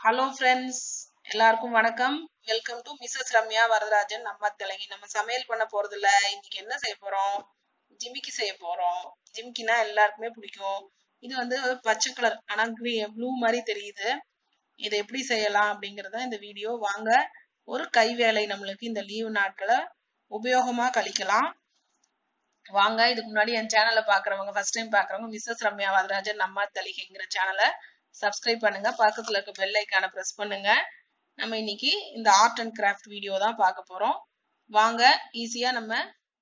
hello friends எல்லாருக்கும் வணக்கம் welcome to Mrs Ramya Varadarajan நம்ம தெலங்கி நம்ம சமையல் பண்ண போறது இல்ல இன்னைக்கு என்ன செய்ய போறோம் ஜிமிக்கி செய்ய போறோம் ஜிமிக்கினா எல்லாருக்குமே பிடிக்கும் இது வந்து பச்சை கலர் ஆனா ப்ளூ மாதிரி தெரியுது இதை எப்படி செய்யலாம் அப்படிங்கறத இந்த வீடியோ வாங்க ஒரு கை வேலை நம்மளுக்கு இந்த லீவு நாட்களை உபயோகமா கழிக்கலாம் வாங்க இதுக்கு முன்னாடி என் சேனலை பாக்குறவங்க ஃபர்ஸ்ட் டைம் பாக்குறவங்க மிஸ்ஸஸ் ரம்யா வரதராஜன் நம்ம தெளிகைங்கிற சேனலை சப்ஸ்கிரைப் பண்ணுங்க பக்கத்துல இருக்க பெல் ஐக்கான பிரஸ் பண்ணுங்க நம்ம இன்னைக்கு இந்த ஆர்ட் அண்ட் கிராஃப்ட் வீடியோ தான் பார்க்க போறோம் வாங்க ஈஸியா நம்ம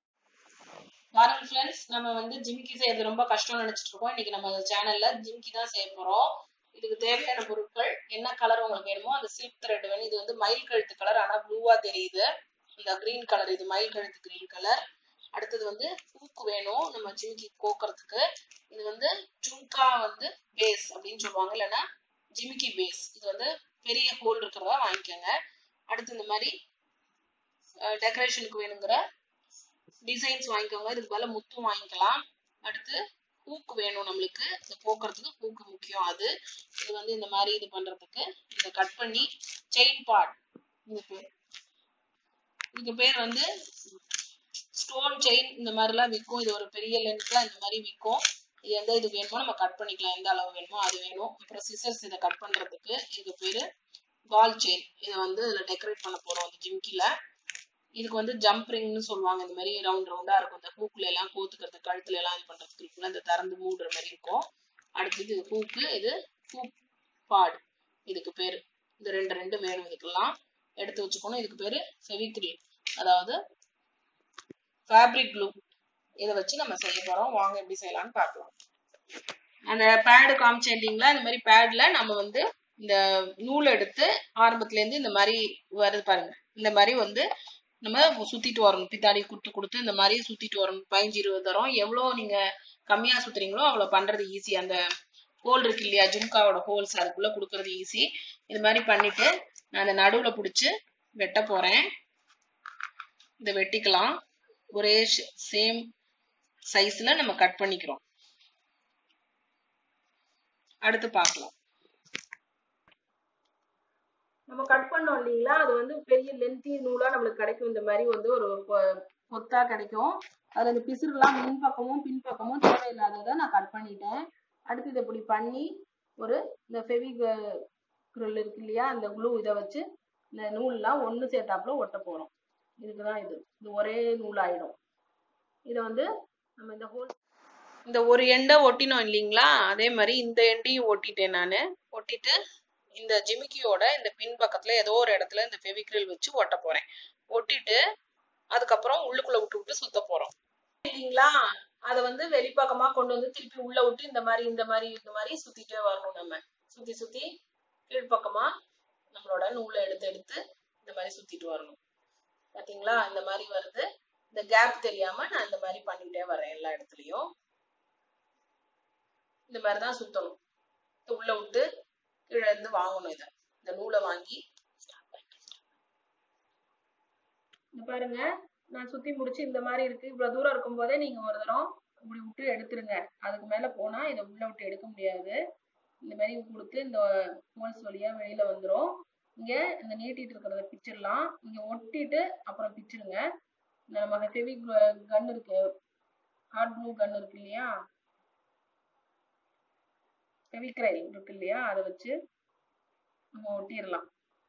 வாரம் ஃப்ரெண்ட்ஸ் நம்ம வந்து ஜிமிக்கி செய்யறது ரொம்ப கஷ்டம்னு நினைச்சிட்டு இருக்கோம் இன்னைக்கு நம்ம சேனல்ல ஜிமிக்கி தான் செய்ய போறோம் இதுக்கு தேவையான பொருட்கள் என்ன கலர் உங்களுக்கு வேணுமோ அந்த சில்க் த்ரெட் வேணும் இது வந்து மயில் கழுத்து கலர் ஆனா ப்ளூவா தெரியுது இந்த கிரீன் கலர் இது மயில் கழுத்து கிரீன் கலர் அடுத்தது வந்து பூக்கு வேணும் நம்ம ஜிமிக்கி கோக்கிறதுக்கு இது வந்து ஜும்கா வந்து பேஸ் அப்படின்னு சொல்லுவாங்க இல்லைன்னா ஜிமிக்கி பேஸ் இது வந்து பெரிய ஹோல் இருக்கிறதா வாங்கிக்கோங்க அடுத்து இந்த மாதிரி டெக்கரேஷனுக்கு வேணுங்கிற டிசைன்ஸ் வாங்கிக்கோங்க இதுக்கு மேல முத்தும் வாங்கிக்கலாம் அடுத்து பூக்கு வேணும் நம்மளுக்கு இந்த போக்குறதுக்கு பூக்கு முக்கியம் அது இது வந்து இந்த மாதிரி இது பண்றதுக்கு இதை கட் பண்ணி செயின் பார்ட் இது பேர் இதுக்கு பேர் வந்து ஸ்டோன் செயின் இந்த மாதிரிலாம் விற்கும் இது ஒரு பெரிய லென்த்ல இந்த மாதிரி விற்கும் இது எந்த இது வேணுமோ நம்ம கட் பண்ணிக்கலாம் எந்த அளவு வேணுமோ அது வேணும் அப்புறம் சிசர்ஸ் இதை கட் பண்றதுக்கு இது பேரு பால் செயின் இதை வந்து இதுல டெக்கரேட் பண்ண போறோம் இந்த ஜிம்கில இதுக்கு வந்து ஜம்ப் ரிங்னு சொல்லுவாங்க இந்த மாதிரி ரவுண்ட் ரவுண்டா இருக்கும் இந்த ஹூக்ல எல்லாம் கோத்துக்கிறது கழுத்துல எல்லாம் இது பண்றதுக்கு இருக்குல்ல இந்த திறந்து மூடுற மாதிரி இருக்கும் அடுத்தது இது ஹூக்கு இது ஹூக் பாட் இதுக்கு பேரு இது ரெண்டு ரெண்டு வேணும் இதுக்கெல்லாம் எடுத்து வச்சுக்கணும் இதுக்கு பேரு ஃபெவிக்ரில் அதாவது ஃபேப்ரிக் க்ளூ இதை வச்சு நம்ம செய்ய போறோம் வாங்க எப்படி செய்யலாம்னு பார்க்கலாம் அந்த பேடு காமிச்சேன் இல்லைங்களா இந்த மாதிரி பேட்ல நம்ம வந்து இந்த நூல் எடுத்து ஆரம்பத்துல இருந்து இந்த மாதிரி வருது பாருங்க இந்த மாதிரி வந்து நம்ம சுத்திட்டு வரணும் பித்தாடி கொடுத்து கொடுத்து இந்த மாதிரி சுத்திட்டு வரணும் பதினஞ்சு இருபது தரம் எவ்வளவு நீங்க கம்மியா சுத்துறீங்களோ அவ்வளவு பண்றது ஈஸி அந்த ஹோல் இருக்கு இல்லையா ஜும்காவோட ஹோல்ஸ் அதுக்குள்ள கொடுக்கறது ஈஸி இது மாதிரி பண்ணிட்டு நான் அந்த நடுவுல பிடிச்சு வெட்ட போறேன் இதை வெட்டிக்கலாம் ஒரே சேம் சைஸ்ல நம்ம கட் பண்ணிக்கிறோம் அடுத்து பார்க்கலாம் நம்ம கட் பண்ணோம் இல்லைங்களா அது வந்து பெரிய லென்த்தி நூலா நம்மளுக்கு கிடைக்கும் இந்த மாதிரி வந்து ஒரு கொத்தா கிடைக்கும் அதுல இந்த பிசுறுலாம் முன் பக்கமும் பின் பக்கமும் தேவையில்லாததை நான் கட் பண்ணிட்டேன் அடுத்து இதை இப்படி பண்ணி ஒரு இந்த ஃபெவி குரல் இருக்கு இல்லையா அந்த க்ளூ இதை வச்சு இந்த நூல்லாம் ஒன்று சேர்த்தாப்புல ஒட்ட போறோம் இதுக்குதான் இது இது ஒரே நூல் ஆயிடும் இதை வந்து நம்ம இந்த ஹோல் இந்த ஒரு எண்டை ஒட்டினோம் இல்லைங்களா அதே மாதிரி இந்த எண்டையும் ஒட்டிட்டேன் நான் ஒட்டிட்டு இந்த ஜிமிக்கியோட இந்த பின் பக்கத்துல ஏதோ ஒரு இடத்துல இந்த ஃபெவிக்ரில் வச்சு ஒட்ட போறேன் ஒட்டிட்டு அதுக்கப்புறம் உள்ளுக்குள்ள விட்டு விட்டு சுத்த போறோம் இல்லைங்களா அதை வந்து வெளிப்பக்கமா கொண்டு வந்து திருப்பி உள்ள விட்டு இந்த மாதிரி இந்த மாதிரி இந்த மாதிரி சுத்திட்டே வரணும் நம்ம சுத்தி சுத்தி கீழ்ப்பக்கமா நம்மளோட நூலை எடுத்து எடுத்து இந்த மாதிரி சுத்திட்டு வரணும் பாத்தீங்களா இந்த மாதிரி வருது இந்த கேப் தெரியாம நான் இந்த மாதிரி பண்ணிட்டே வரேன் எல்லா இடத்துலயும் இந்த மாதிரிதான் சுத்தணும் உள்ள விட்டு கீழே இருந்து வாங்கணும் இத இந்த நூலை வாங்கி பாருங்க நான் சுத்தி முடிச்சு இந்த மாதிரி இருக்கு இவ்வளவு தூரம் இருக்கும் போதே நீங்க ஒரு தரம் இப்படி விட்டு எடுத்துருங்க அதுக்கு மேல போனா இதை உள்ள விட்டு எடுக்க முடியாது இந்த மாதிரி கொடுத்து இந்த ஹோல்ஸ் வழியா வெளியில வந்துரும் இங்க இந்த நீட்டிட்டு இருக்கிறத பிச்சிடலாம் இங்க ஒட்டிட்டு அப்புறம் பிச்சிருங்க இந்த நம்ம ஹெவி கன் இருக்கு ஹார்ட் ப்ளூ கன் இருக்கு இல்லையா ஃபெவிக்ரைல் இருக்கு இல்லையா அதை வச்சு நம்ம ஒட்டிடலாம்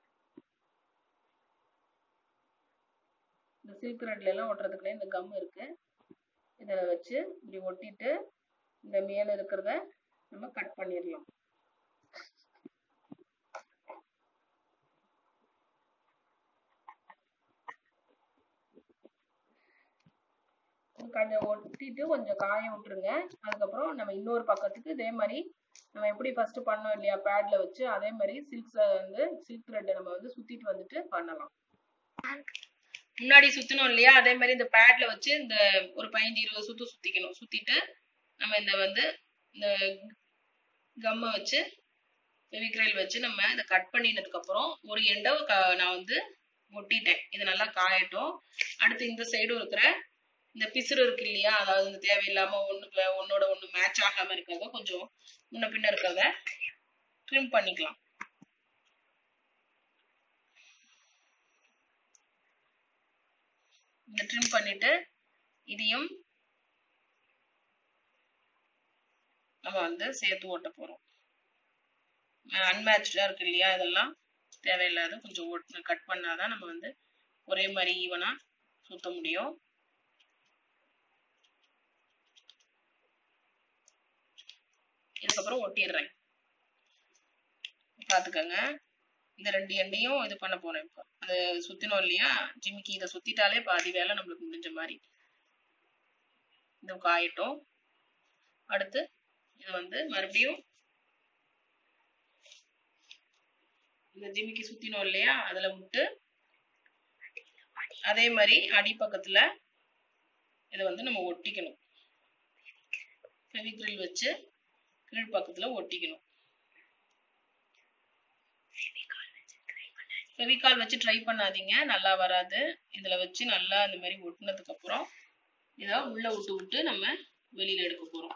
இந்த சில்க் ரெட்ல எல்லாம் ஒட்டுறதுக்குள்ளே இந்த கம் இருக்கு இதில் வச்சு இப்படி ஒட்டிட்டு இந்த மேல இருக்கிறத நம்ம கட் பண்ணிடலாம் ஒட்டிட்டு கொஞ்சம் காய விட்டுருங்க அதுக்கப்புறம் நம்ம இன்னொரு பக்கத்துக்கு இதே மாதிரி நம்ம எப்படி ஃபர்ஸ்ட் பண்ணோம் இல்லையா பேட்ல வச்சு அதே மாதிரி சில்க் வந்து சில்க் த்ரெட்டை நம்ம வந்து சுத்திட்டு வந்துட்டு பண்ணலாம் முன்னாடி சுத்தணும் இல்லையா அதே மாதிரி இந்த பேட்ல வச்சு இந்த ஒரு பதினஞ்சு இருபது சுத்து சுத்திக்கணும் சுத்திட்டு நம்ம இந்த வந்து இந்த கம்மை வச்சு ஃபெவிக்ரைல் வச்சு நம்ம இதை கட் பண்ணினதுக்கு அப்புறம் ஒரு எண்டை நான் வந்து ஒட்டிட்டேன் இது நல்லா காயட்டும் அடுத்து இந்த சைடும் இருக்கிற இந்த பிசுறு இருக்கு இல்லையா அதாவது இந்த தேவையில்லாம ஒண்ணுக்கு ஒன்னோட ஒண்ணு மேட்ச் ஆகாம இருக்கிறத கொஞ்சம் முன்ன பின்ன இருக்கிறத ட்ரிம் பண்ணிக்கலாம் இந்த ட்ரிம் பண்ணிட்டு இதையும் நம்ம வந்து சேர்த்து ஓட்ட போறோம் அன்மேட்சா இருக்கு இல்லையா இதெல்லாம் தேவையில்லாத கொஞ்சம் ஓட்டு கட் பண்ணாதான் நம்ம வந்து ஒரே மாதிரி ஈவனா சுத்த முடியும் இதுக்கப்புறம் ஒட்டிடுறேன் பார்த்துக்கோங்க இந்த ரெண்டு எண்டையும் இது பண்ண போறேன் இப்போ அது சுத்தினோம் இல்லையா ஜிமிக்கி இதை சுத்திட்டாலே பாதி வேலை நம்மளுக்கு முடிஞ்ச மாதிரி இது காயட்டும் அடுத்து இது வந்து மறுபடியும் இந்த ஜிமிக்கி சுத்தினோம் இல்லையா அதுல விட்டு அதே மாதிரி அடிப்பக்கத்துல இதை வந்து நம்ம ஒட்டிக்கணும் ஃபெவிக்ரில் வச்சு கீழ்ப்பக்கத்துல ஒட்டிக்கணும் ஃபெவிகால் வச்சு ட்ரை பண்ணாதீங்க நல்லா வராது இதுல வச்சு நல்லா இந்த மாதிரி ஒட்டினதுக்கு அப்புறம் இதை உள்ள விட்டு விட்டு நம்ம வெளியில எடுக்க போறோம்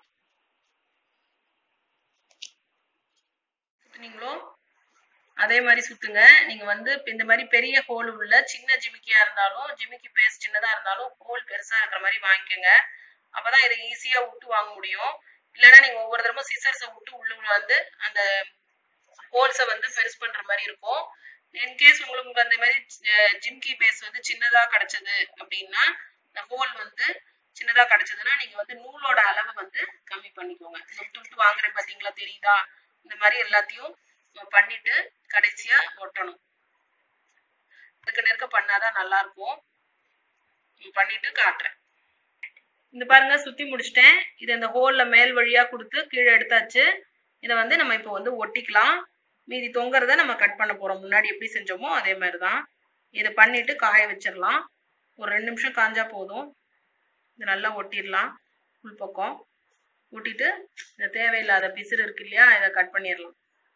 சுத்துனீங்களோ அதே மாதிரி சுத்துங்க நீங்க வந்து இந்த மாதிரி பெரிய ஹோல் உள்ள சின்ன ஜிமிக்கியா இருந்தாலும் ஜிமிக்கி பேஸ் சின்னதா இருந்தாலும் ஹோல் பெருசா இருக்கிற மாதிரி வாங்கிக்கோங்க அப்பதான் இதை ஈஸியா விட்டு வாங்க முடியும் இல்லைன்னா நீங்க ஒவ்வொரு தடவை சிசர்ஸை விட்டு உள்ள வந்து அந்த ஹோல்ஸை வந்து பெருசு பண்ற மாதிரி இருக்கும் இன்கேஸ் உங்களுக்கு அந்த மாதிரி ஜிம்கி பேஸ் வந்து சின்னதா கிடைச்சது அப்படின்னா இந்த ஹோல் வந்து சின்னதா கிடைச்சதுன்னா நீங்க வந்து நூலோட அளவை வந்து கம்மி பண்ணிக்கோங்க இந்த விட்டு விட்டு வாங்குறேன் பாத்தீங்களா தெரியுதா இந்த மாதிரி எல்லாத்தையும் பண்ணிட்டு கடைசியா ஒட்டணும் நெருக்க நெருக்க பண்ணாதான் நல்லா இருக்கும் பண்ணிட்டு காட்டுறேன் இந்த பாருங்க சுத்தி முடிச்சிட்டேன் இது இந்த ஹோல்ல மேல் வழியா கொடுத்து கீழே எடுத்தாச்சு இதை வந்து நம்ம இப்போ வந்து ஒட்டிக்கலாம் மீதி தொங்குறத நம்ம கட் பண்ண போறோம் முன்னாடி எப்படி செஞ்சோமோ அதே மாதிரி தான் இதை பண்ணிட்டு காய வச்சிடலாம் ஒரு ரெண்டு நிமிஷம் காஞ்சா போதும் இது நல்லா ஒட்டிடலாம் உள் பக்கம் ஒட்டிட்டு இந்த தேவையில்லாத பிசுறு இருக்கு இல்லையா இதை கட் பண்ணிடலாம்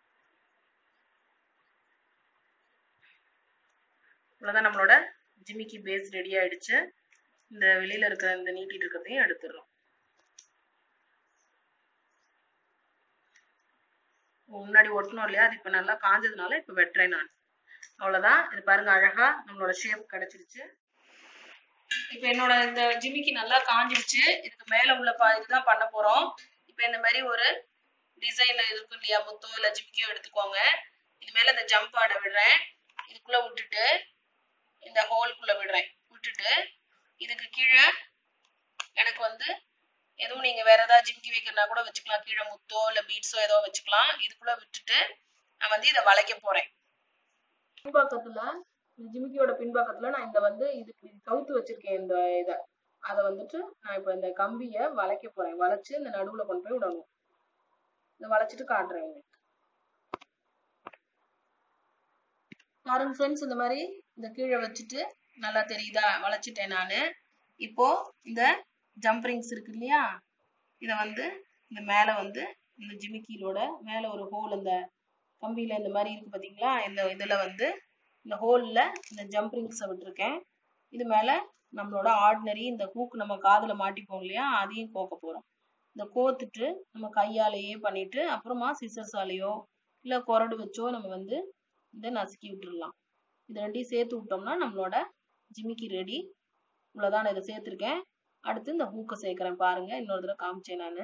இவ்வளோதான் நம்மளோட ஜிமிக்கி பேஸ் ரெடி ஆயிடுச்சு இந்த வெளியில இருக்கிற இந்த நீட்டிட்டு இருக்கிறதையும் எடுத்துடுறோம் முன்னாடி ஒட்டணும் இல்லையா அது இப்போ நல்லா காஞ்சதுனால இப்போ வெட்டுறேன் நான் அவ்வளோதான் இது பாருங்க அழகா நம்மளோட ஷேப் கிடைச்சிருச்சு இப்போ என்னோட இந்த ஜிமிக்கி நல்லா காஞ்சிருச்சு இதுக்கு மேல உள்ள பா இதுதான் பண்ண போறோம் இப்போ இந்த மாதிரி ஒரு டிசைன் இருக்கு இல்லையா முத்தோ இல்ல ஜிமிக்கியோ எடுத்துக்கோங்க இது மேல இந்த ஜம்ப் ஆட விடுறேன் இதுக்குள்ள விட்டுட்டு இந்த ஹோல்குள்ள விடுறேன் விட்டுட்டு இதுக்கு கீழே எனக்கு வந்து எதுவும் நீங்க வேற ஏதாவது ஜிமிக்கி வைக்கிறனா கூட வச்சுக்கலாம் கீழே முத்தோ இல்ல பீட்ஸோ ஏதோ வச்சுக்கலாம் இதுக்குள்ள விட்டுட்டு நான் வந்து இதை வளைக்க போறேன் பின்பக்கத்துல இந்த ஜிமிக்கியோட பின்பக்கத்துல நான் இந்த வந்து இதுக்கு கவுத்து வச்சிருக்கேன் இந்த இதை அதை வந்துட்டு நான் இப்போ இந்த கம்பியை வளைக்க போறேன் வளைச்சு இந்த நடுவுல கொண்டு போய் விடணும் இதை வளைச்சிட்டு காட்டுறேன் உங்களுக்கு பாருங்க ஃப்ரெண்ட்ஸ் இந்த மாதிரி இந்த கீழே வச்சுட்டு நல்லா தெரியுதா வளைச்சிட்டேன் நான் இப்போ இந்த ஜம்ப் ரிங்ஸ் இருக்கு இல்லையா இதை வந்து இந்த மேலே வந்து இந்த ஜிமிக்கிலோட மேலே ஒரு ஹோல் இந்த கம்பியில இந்த மாதிரி இருக்கு பார்த்தீங்களா இந்த இதில் வந்து இந்த ஹோலில் இந்த ஜம்ப் ரிங்ஸை விட்டுருக்கேன் இது மேலே நம்மளோட ஆர்டினரி இந்த ஹூக் நம்ம காதில் மாட்டிப்போம் இல்லையா அதையும் கோக்க போகிறோம் இந்த கோத்துட்டு நம்ம கையாலேயே பண்ணிட்டு அப்புறமா சிசர்ஸாலேயோ இல்லை குரடு வச்சோ நம்ம வந்து இதை நசுக்கி விட்டுடலாம் இது ரெண்டையும் சேர்த்து விட்டோம்னா நம்மளோட ஜிமிக்கி ரெடி இவ்வளோதான் நான் இதை சேர்த்துருக்கேன் அடுத்து இந்த ஹூக்கை சேர்க்குறேன் பாருங்க இன்னொரு தடவை காமிச்சேன் நான்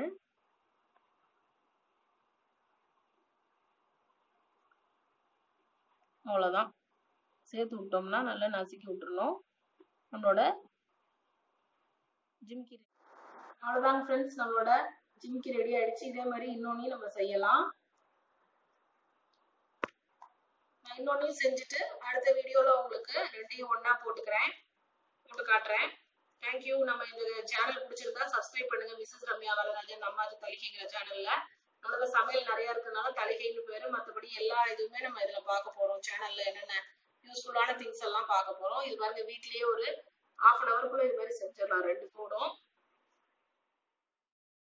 அவ்வளோதான் சேர்த்து விட்டோம்னா நல்லா நசுக்கி விட்டுறணும் நம்மளோட ஜிமிக்கி அவ்வளோதாங்க ஃப்ரெண்ட்ஸ் நம்மளோட ஜிமிக்கி ரெடி ஆயிடுச்சு இதே மாதிரி இன்னொன்னையும் நம்ம செய்யலாம் நான் இன்னொன்னையும் செஞ்சுட்டு அடுத்த வீடியோவில் உங்களுக்கு ரெண்டையும் ஒன்றா போட்டுக்கிறேன் போட்டு காட்டுறேன் தேங்க்யூ நம்ம இந்த சேனல் பிடிச்சிருந்தா சப்ஸ்கிரைப் பண்ணுங்க மிஸ்ஸஸ் ரம்யா வரராஜன் நம்ம அது தலிகைங்கிற சேனல்ல நம்மளோட சமையல் நிறைய இருக்கிறதுனால தலிகைன்னு பேரு மற்றபடி எல்லா இதுவுமே நம்ம இதுல பார்க்க போறோம் சேனல்ல என்னென்ன யூஸ்ஃபுல்லான திங்ஸ் எல்லாம் பார்க்க போறோம் இது பாருங்க வீட்லயே ஒரு ஹாஃப் அன் ஹவருக்குள்ள இது மாதிரி செஞ்சிடலாம் ரெண்டு கூடும்